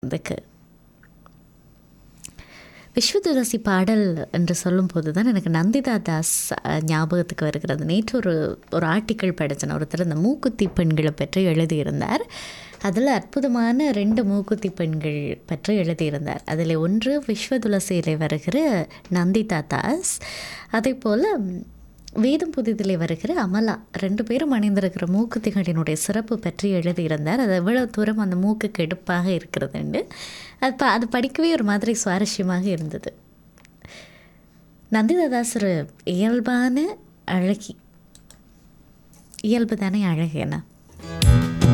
இதுக்கு விஸ்வதுளசி பாடல் என்று சொல்லும்போது தான் எனக்கு நந்திதா தாஸ் அஹ், ஞாபகத்துக்கு வருகிறது நேற்று ஒரு ஒரு ஆர்டிக்கிள் படித்தேன் ஒருத்தர் இந்த மூக்குத்தி பெண்களை பற்றி எழுதியிருந்தார் அதில் அற்புதமான ரெண்டு மூக்குத்தி பெண்கள் பற்றி எழுதியிருந்தார் அதில் ஒன்று விஸ்வதுளசியில் வருகிற நந்திதா தாஸ் அதே போல் வேதம் புதிதிலே வருகிற அமலா ரெண்டு பேரும் அணிந்திருக்கிற மூக்குத்திகளினுடைய சிறப்பு பற்றி எழுதியிருந்தார் அது எவ்வளவு தூரம் அந்த மூக்குக்கு எடுப்பாக இருக்கிறதுண்டு அது ப அது படிக்கவே ஒரு மாதிரி சுவாரஸ்யமாக இருந்தது நந்திதாதாஸ் ஒரு இயல்பான அழகி இயல்பு தானே அழகு என்ன